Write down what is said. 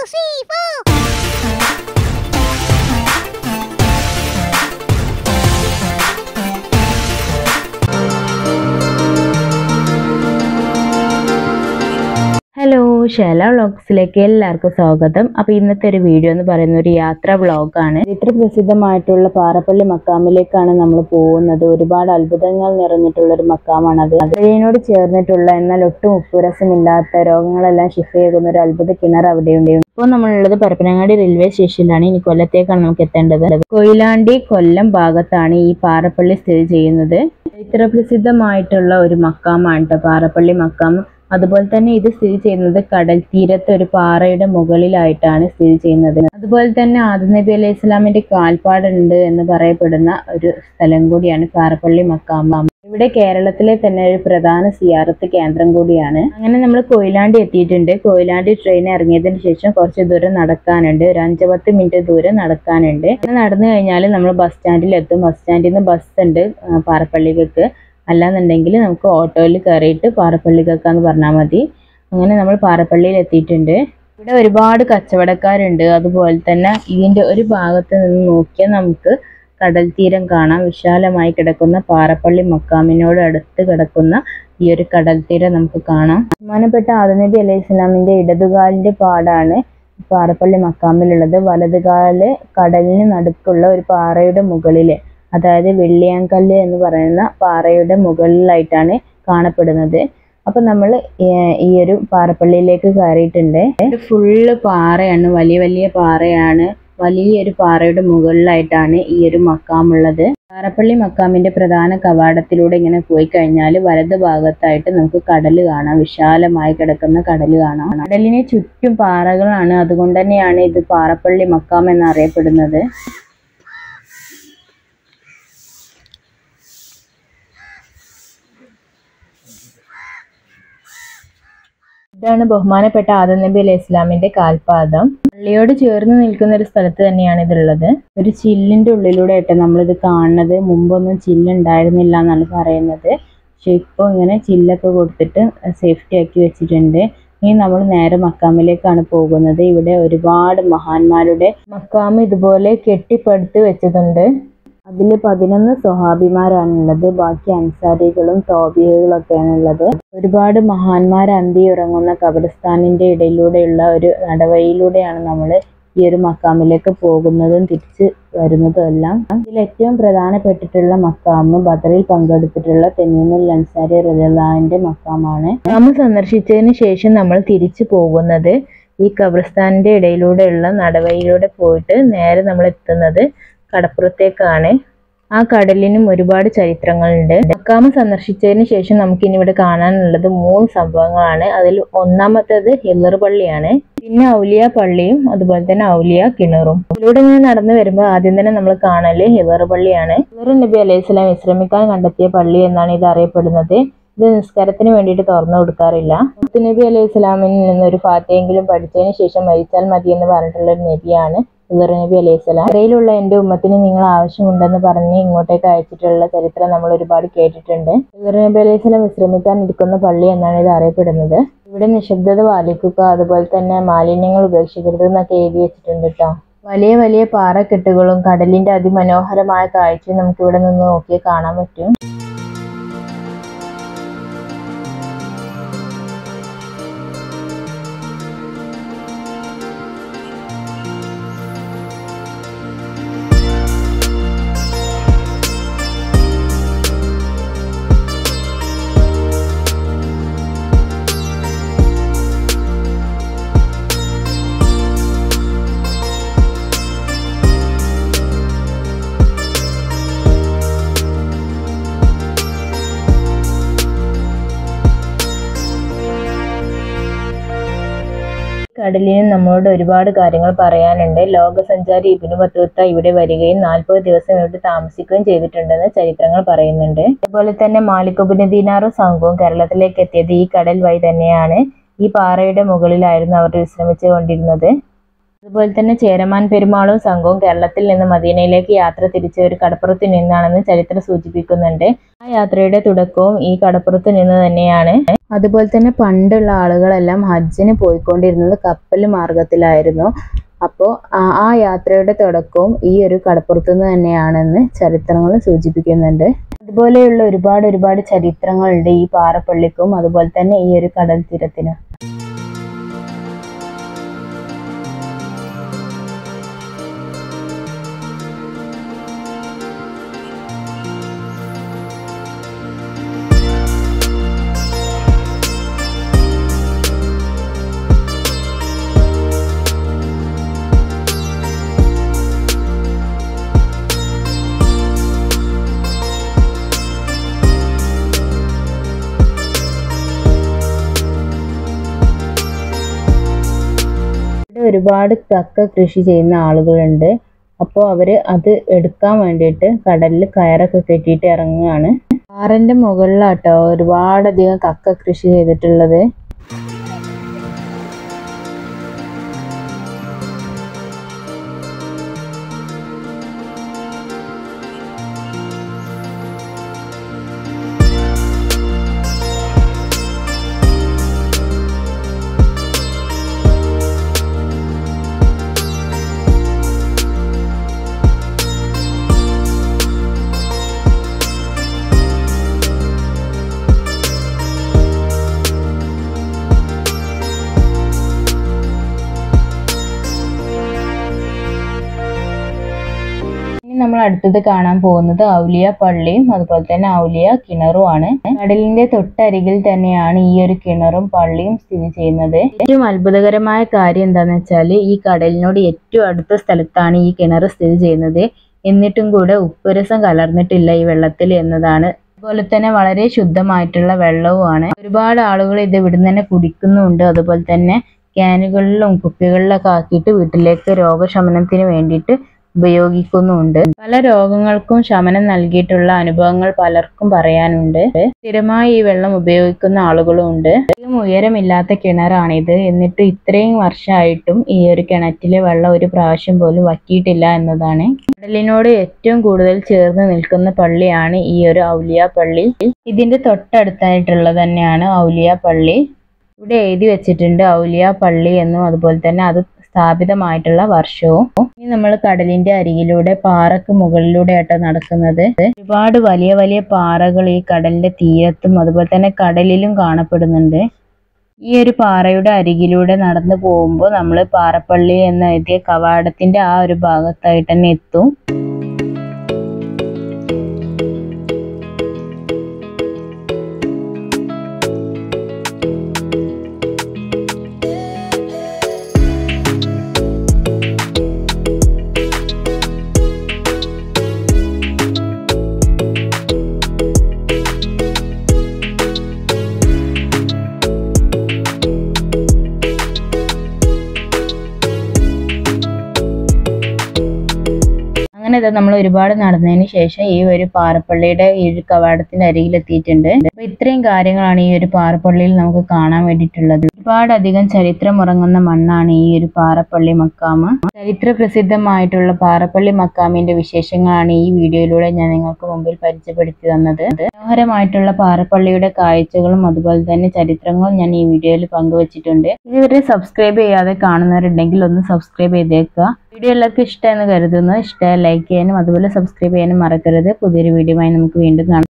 three, four. Hello Shela വ്ളോഗ്സിലേക്ക് എല്ലാവർക്കും സ്വാഗതം അപ്പോൾ ഇന്നത്തെ ഒരു വീഡിയോ എന്ന് പറയുന്ന ഒരു യാത്രാ വ്ളോഗാണ് ഇത്ര പ്രസിദ്ധമായിട്ടുള്ള പാറപ്പള്ളി മക്കാമിലേക്കാണ് നമ്മൾ പോകുന്നത് ഒരുപാട് അത്ഭുതങ്ങൾ നിറഞ്ഞിട്ടുള്ള ഒരു മക്കാമാണ് അത് അതിനോട് ചേർന്നിട്ടുള്ള എന്നാൽ ഒട്ടും ഉപ്പുരസമില്ലാത്ത രോഗങ്ങളെല്ലാം ശിഫയാകുന്ന ഒരു അത്ഭുത കിണർ അവിടെയുണ്ട് ഇപ്പോൾ നമ്മളുള്ളത് പരപ്പനങ്ങാടി റെയിൽവേ സ്റ്റേഷനിലാണ് ഇനി കൊല്ലത്തേക്കാണ് നമുക്ക് എത്തേണ്ടത് കൊയിലാണ്ടി കൊല്ലം ഭാഗത്താണ് ഈ പാറപ്പള്ളി സ്ഥിതി ചെയ്യുന്നത് ചരിത്ര പ്രസിദ്ധമായിട്ടുള്ള ഒരു മക്കാമാണ് കേട്ടോ പാറപ്പള്ളി മക്കാം അതുപോലെ തന്നെ ഇത് സ്ഥിതി ചെയ്യുന്നത് കടൽ തീരത്ത് ഒരു പാറയുടെ മുകളിലായിട്ടാണ് സ്ഥിതി ചെയ്യുന്നത് അതുപോലെ തന്നെ ആദം നബി അലൈഹി ഇസ്ലാമിന്റെ കാൽപ്പാടുണ്ട് എന്ന് പറയപ്പെടുന്ന ഒരു സ്ഥലം കൂടിയാണ് പാറപ്പള്ളി മക്കാം ഇവിടെ കേരളത്തിലെ തന്നെ ഒരു പ്രധാന സിയാറത്ത് കേന്ദ്രം കൂടിയാണ് അങ്ങനെ നമ്മൾ കൊയിലാണ്ടി എത്തിയിട്ടുണ്ട് കൊയിലാണ്ടി ട്രെയിൻ ഇറങ്ങിയതിന് ശേഷം കുറച്ച് ദൂരം നടക്കാനുണ്ട് ഒരു അഞ്ച് പത്ത് മിനിറ്റ് ദൂരം നടക്കാനുണ്ട് അങ്ങനെ നടന്നു കഴിഞ്ഞാൽ നമ്മൾ ബസ് സ്റ്റാൻഡിൽ എത്തും ബസ് സ്റ്റാൻഡിൽ നിന്ന് ബസ് ഉണ്ട് ആ, പാറപ്പള്ളിക്ക് അല്ലാന്നുണ്ടെങ്കിൽ നമുക്ക് ഓട്ടോയിൽ കയറിയിട്ട് പാറപ്പള്ളിക്കൊക്കെന്ന് പറഞ്ഞാൽ മതി അങ്ങനെ നമ്മൾ പാറപ്പള്ളിയിൽ എത്തിയിട്ടുണ്ട് ഇവിടെ ഒരുപാട് കച്ചവടക്കാരുണ്ട് അതുപോലെ തന്നെ ഇതിൻ്റെ ഒരു ഭാഗത്ത് നിന്ന് നോക്കിയാൽ നമുക്ക് കടൽ തീരം കാണാം വിശാലമായി കിടക്കുന്ന പാറപ്പള്ളി മക്കാമിനോട് അടുത്ത് കിടക്കുന്ന ഈ ഒരു കടൽ തീരം നമുക്ക് കാണാം ബഹുമാനപ്പെട്ട ആദനബി അലൈഹി ഇസ്ലാമിൻ്റെ ഇടതുകാലിൻ്റെ പാടാണ് പാറപ്പള്ളി മക്കാമിലുള്ളത് വലതുകാല് കടലിന് നടുക്കുള്ള ഒരു പാറയുടെ മുകളില് അതായത് വെള്ളിയാങ്കല്ല് എന്ന് പറയുന്ന പാറയുടെ മുകളിലായിട്ടാണ് കാണപ്പെടുന്നത് അപ്പൊ നമ്മൾ ഈ ഒരു പാറപ്പള്ളിയിലേക്ക് കയറിയിട്ടുണ്ട് ഇത് ഫുള്ള് പാറയാണ് വലിയ വലിയ പാറയാണ് വലിയൊരു പാറയുടെ മുകളിലായിട്ടാണ് ഈ ഒരു മക്കാമുള്ളത് പാറപ്പള്ളി മക്കാമിന്റെ പ്രധാന കവാടത്തിലൂടെ ഇങ്ങനെ പോയി കഴിഞ്ഞാൽ വലത് ഭാഗത്തായിട്ട് നമുക്ക് കടൽ കാണാം വിശാലമായി കിടക്കുന്ന കടൽ കാണാം കടലിന് ചുറ്റും പാറകളാണ് അതുകൊണ്ട് തന്നെയാണ് ഇത് പാറപ്പള്ളി മക്കാം എന്നറിയപ്പെടുന്നത് ഇതാണ് ബഹുമാനപ്പെട്ട ആദം നബി അലൈഹി ഇസ്ലാമിന്റെ കാൽപാദം പള്ളിയോട് ചേർന്ന് നിൽക്കുന്ന ഒരു സ്ഥലത്ത് തന്നെയാണ് ഇതുള്ളത് ഒരു ചില്ലിന്റെ ഉള്ളിലൂടെ ആയിട്ട് നമ്മളിത് കാണുന്നത് മുമ്പൊന്നും ചില്ലുണ്ടായിരുന്നില്ല എന്നാണ് പറയുന്നത് പക്ഷെ ഇപ്പോൾ ഇങ്ങനെ ചില്ലൊക്കെ കൊടുത്തിട്ട് സേഫ്റ്റി ആക്കി വെച്ചിട്ടുണ്ട് ഇനി നമ്മൾ നേരെ മക്കാമിലേക്കാണ് പോകുന്നത് ഇവിടെ ഒരുപാട് മഹാന്മാരുടെ മക്കാമ് ഇതുപോലെ കെട്ടിപ്പടുത്ത് വെച്ചതുണ്ട് അതിൽ പതിനൊന്ന് സ്വഹാബിമാരാണുള്ളത് ബാക്കി അൻസാരികളും തോബിയകളും ഒക്കെയാണ് ഉള്ളത് ഒരുപാട് മഹാന്മാർ അന്തി ഉറങ്ങുന്ന ഖബർസ്ഥാനിന്റെ ഇടയിലൂടെയുള്ള ഒരു നടവഴിയിലൂടെയാണ് നമ്മൾ ഈ ഒരു മക്കാമിലേക്ക് പോകുന്നതും തിരിച്ച് വരുന്നതും എല്ലാം ഇതിൽ ഏറ്റവും പ്രധാനപ്പെട്ടിട്ടുള്ള മക്കാമ് ബദറിൽ പങ്കെടുത്തിട്ടുള്ള തെമീമുൽ അൻസാരി റലിന്റെ മക്കാമാണ് നമ്മൾ സന്ദർശിച്ചതിന് ശേഷം നമ്മൾ തിരിച്ചു പോകുന്നത് ഈ ഖബർസ്ഥാനിന്റെ ഇടയിലൂടെയുള്ള നടവഴിയിലൂടെ പോയിട്ട് നേരെ നമ്മൾ എത്തുന്നത് കടപ്പുറത്തേക്കാണ് ആ കടലിനും ഒരുപാട് ചരിത്രങ്ങളുണ്ട് മക്കാമ സന്ദർശിച്ചതിന് ശേഷം നമുക്ക് ഇനി ഇവിടെ കാണാനുള്ളത് മൂന്ന് സംഭവങ്ങളാണ് അതിൽ ഒന്നാമത്തേത് ഹില്ലർ പള്ളിയാണ് പിന്നെ ഔലിയ പള്ളിയും അതുപോലെ തന്നെ ഔലിയ കിണറും ഇതിലൂടെ ഇങ്ങനെ നടന്നു വരുമ്പോൾ ആദ്യം തന്നെ നമ്മൾ കാണല് ഹില്ലർ പള്ളിയാണ് ഹില്ലർ നബി അലൈഹി സ്വലാം വിശ്രമിക്കാൻ കണ്ടെത്തിയ പള്ളി എന്നാണ് ഇത് അറിയപ്പെടുന്നത് ഇത് നിസ്കാരത്തിന് വേണ്ടിയിട്ട് തുറന്നു കൊടുക്കാറില്ല മുത്ത് നബി അലൈഹി സ്വലാമിൽ നിന്ന് ഒരു ഫാറ്റയെങ്കിലും പഠിച്ചതിന് ശേഷം മരിച്ചാൽ മതി എന്ന് പറഞ്ഞിട്ടുള്ള ഒരു നബിയാണ് ഹിദർ നബി അലൈഹി സ്വലാം ഇടയിലുള്ള എൻ്റെ ഉമ്മത്തിന് നിങ്ങൾ ആവശ്യമുണ്ടെന്ന് പറഞ്ഞ് ഇങ്ങോട്ടേക്ക് അയച്ചിട്ടുള്ള ചരിത്രം നമ്മൾ ഒരുപാട് കേട്ടിട്ടുണ്ട് ഹിദർ നബി അലൈഹി സ്വലാം വിശ്രമിക്കാൻ ഇരിക്കുന്ന പള്ളി എന്നാണ് ഇത് അറിയപ്പെടുന്നത് ഇവിടെ നിശബ്ദത പാലിക്കുക അതുപോലെ തന്നെ മാലിന്യങ്ങൾ ഉപേക്ഷിക്കരുത് എന്നൊക്കെ എഴുതി വെച്ചിട്ടുണ്ട് കേട്ടോ വലിയ വലിയ പാറക്കെട്ടുകളും കടലിന്റെ അതിമനോഹരമായ കാഴ്ചയും നമുക്ക് ഇവിടെ നിന്ന് നോക്കി കാണാൻ പറ്റും കടലിന് നമ്മളോട് ഒരുപാട് കാര്യങ്ങൾ പറയാനുണ്ട് ലോകസഞ്ചാരി ഇബിനു ബത്തൂത്ത ഇവിടെ വരികയും നാൽപ്പത് ദിവസം ഇവിടെ താമസിക്കുകയും ചെയ്തിട്ടുണ്ടെന്ന് ചരിത്രങ്ങൾ പറയുന്നുണ്ട് അതുപോലെ തന്നെ മാലിക്കുബിന് ദീനാറും സംഘവും കേരളത്തിലേക്ക് എത്തിയത് ഈ കടൽ വഴി തന്നെയാണ് ഈ പാറയുടെ മുകളിലായിരുന്നു അവർ വിശ്രമിച്ചു കൊണ്ടിരുന്നത് അതുപോലെ തന്നെ ചേരമാൻ പെരുമാളും സംഘവും കേരളത്തിൽ നിന്ന് മദീനയിലേക്ക് യാത്ര തിരിച്ച ഒരു കടപ്പുറത്ത് നിന്നാണെന്ന് ചരിത്രം സൂചിപ്പിക്കുന്നുണ്ട് ആ യാത്രയുടെ തുടക്കവും ഈ കടപ്പുറത്ത് നിന്ന് തന്നെയാണ് അതുപോലെ തന്നെ പണ്ടുള്ള ആളുകളെല്ലാം ഹജ്ജിന് പോയിക്കൊണ്ടിരുന്നത് കപ്പൽ മാർഗത്തിലായിരുന്നു അപ്പോൾ ആ യാത്രയുടെ തുടക്കവും ഈ ഒരു കടപ്പുറത്ത് നിന്ന് തന്നെയാണെന്ന് ചരിത്രങ്ങൾ സൂചിപ്പിക്കുന്നുണ്ട് അതുപോലെയുള്ള ഒരുപാട് ഒരുപാട് ചരിത്രങ്ങളുണ്ട് ഈ പാറപ്പള്ളിക്കും അതുപോലെ തന്നെ ഈ ഒരു കടൽ തീരത്തിനും ഇവിടെ ഒരുപാട് കക്ക കൃഷി ചെയ്യുന്ന ആളുകളുണ്ട് അപ്പോൾ അവർ അത് എടുക്കാൻ വേണ്ടിയിട്ട് കടലിൽ കയറൊക്കെ കെട്ടിയിട്ട് ഇറങ്ങുകയാണ് പാറന്റെ മുകളിലാട്ടോ ഒരുപാടധികം കക്ക കൃഷി ചെയ്തിട്ടുള്ളത് ഇനി നമ്മൾ അടുത്തത് കാണാൻ പോകുന്നത് ഔലിയ പള്ളിയും അതുപോലെ തന്നെ ഔലിയ കിണറുമാണ് കടലിന്റെ തൊട്ടരികിൽ തന്നെയാണ് ഈ ഒരു കിണറും പള്ളിയും സ്ഥിതി ചെയ്യുന്നത് ഏറ്റവും അത്ഭുതകരമായ കാര്യം എന്താന്ന് വെച്ചാൽ ഈ കടലിനോട് ഏറ്റവും അടുത്ത സ്ഥലത്താണ് ഈ കിണർ സ്ഥിതി ചെയ്യുന്നത് എന്നിട്ടും കൂടെ ഉപ്പുരസം കലർന്നിട്ടില്ല ഈ വെള്ളത്തിൽ എന്നതാണ് അതുപോലെ തന്നെ വളരെ ശുദ്ധമായിട്ടുള്ള വെള്ളവുമാണ് ഒരുപാട് ആളുകൾ ഇത് ഇവിടുന്ന് തന്നെ കുടിക്കുന്നുണ്ട് അതുപോലെ തന്നെ ക്യാനുകളിലും കുപ്പികളിലൊക്കെ ആക്കിയിട്ട് വീട്ടിലേക്ക് രോഗശമനത്തിന് വേണ്ടിയിട്ട് ഉപയോഗിക്കുന്നുമുണ്ട് പല രോഗങ്ങൾക്കും ശമനം നൽകിയിട്ടുള്ള അനുഭവങ്ങൾ പലർക്കും പറയാനുണ്ട് സ്ഥിരമായി ഈ വെള്ളം ഉപയോഗിക്കുന്ന ആളുകളും ഉണ്ട് അധികം ഉയരമില്ലാത്ത കിണറാണിത് എന്നിട്ട് ഇത്രയും വർഷമായിട്ടും ഈ ഒരു കിണറ്റിലെ വെള്ളം ഒരു പ്രാവശ്യം പോലും വറ്റിയിട്ടില്ല എന്നതാണ് കടലിനോട് ഏറ്റവും കൂടുതൽ ചേർന്ന് നിൽക്കുന്ന പള്ളിയാണ് ഈ ഒരു ഔലിയ പള്ളി ഇതിന്റെ തൊട്ടടുത്തായിട്ടുള്ളത് തന്നെയാണ് ഔലിയ പള്ളി ഇവിടെ എഴുതി വെച്ചിട്ടുണ്ട് ഔലിയ പള്ളി എന്നും അതുപോലെ തന്നെ അത് സ്ഥാപിതമായിട്ടുള്ള വർഷവും ഇനി നമ്മൾ കടലിന്റെ അരികിലൂടെ പാറക്ക് മുകളിലൂടെ ആട്ടോ നടക്കുന്നത് ഒരുപാട് വലിയ വലിയ പാറകൾ ഈ കടലിന്റെ തീരത്തും അതുപോലെ തന്നെ കടലിലും കാണപ്പെടുന്നുണ്ട് ഈ ഒരു പാറയുടെ അരികിലൂടെ നടന്നു പോകുമ്പോൾ നമ്മൾ പാറപ്പള്ളി എന്ന് എഴുതിയ കവാടത്തിന്റെ ആ ഒരു ഭാഗത്തായിട്ട് തന്നെ എത്തും അങ്ങനെ ഇതാ നമ്മൾ ഒരുപാട് നടന്നതിന് ശേഷം ഈ ഒരു പാറപ്പള്ളിയുടെ ഈ ഒരു കവാടത്തിന്റെ അരികിൽ എത്തിയിട്ടുണ്ട് അപ്പൊ ഇത്രയും കാര്യങ്ങളാണ് ഈ ഒരു പാറപ്പള്ളിയിൽ നമുക്ക് കാണാൻ വേണ്ടിയിട്ടുള്ളത് ഒരുപാടധികം ചരിത്രം ഉറങ്ങുന്ന മണ്ണാണ് ഈ ഒരു പാറപ്പള്ളി മക്കാമ് ചരിത്ര പ്രസിദ്ധമായിട്ടുള്ള പാറപ്പള്ളി മക്കാമിന്റെ വിശേഷങ്ങളാണ് ഈ വീഡിയോയിലൂടെ ഞാൻ നിങ്ങൾക്ക് മുമ്പിൽ പരിചയപ്പെടുത്തി തന്നത് മനോഹരമായിട്ടുള്ള പാറപ്പള്ളിയുടെ കാഴ്ചകളും അതുപോലെ തന്നെ ചരിത്രങ്ങളും ഞാൻ ഈ വീഡിയോയിൽ പങ്കുവച്ചിട്ടുണ്ട് ഇതുവരെ സബ്സ്ക്രൈബ് ചെയ്യാതെ കാണുന്നവരുണ്ടെങ്കിൽ ഒന്ന് സബ്സ്ക്രൈബ് ചെയ്തേക്കുക വീഡിയോ എല്ലാവർക്കും ഇഷ്ടമെന്ന് കരുതുന്നു ഇഷ്ടമായി ലൈക്ക് ചെയ്യാനും അതുപോലെ സബ്സ്ക്രൈബ് ചെയ്യാനും മറക്കരുത് പുതിയൊരു വീഡിയോയുമായി നമുക്ക് വീണ്ടും കാണാം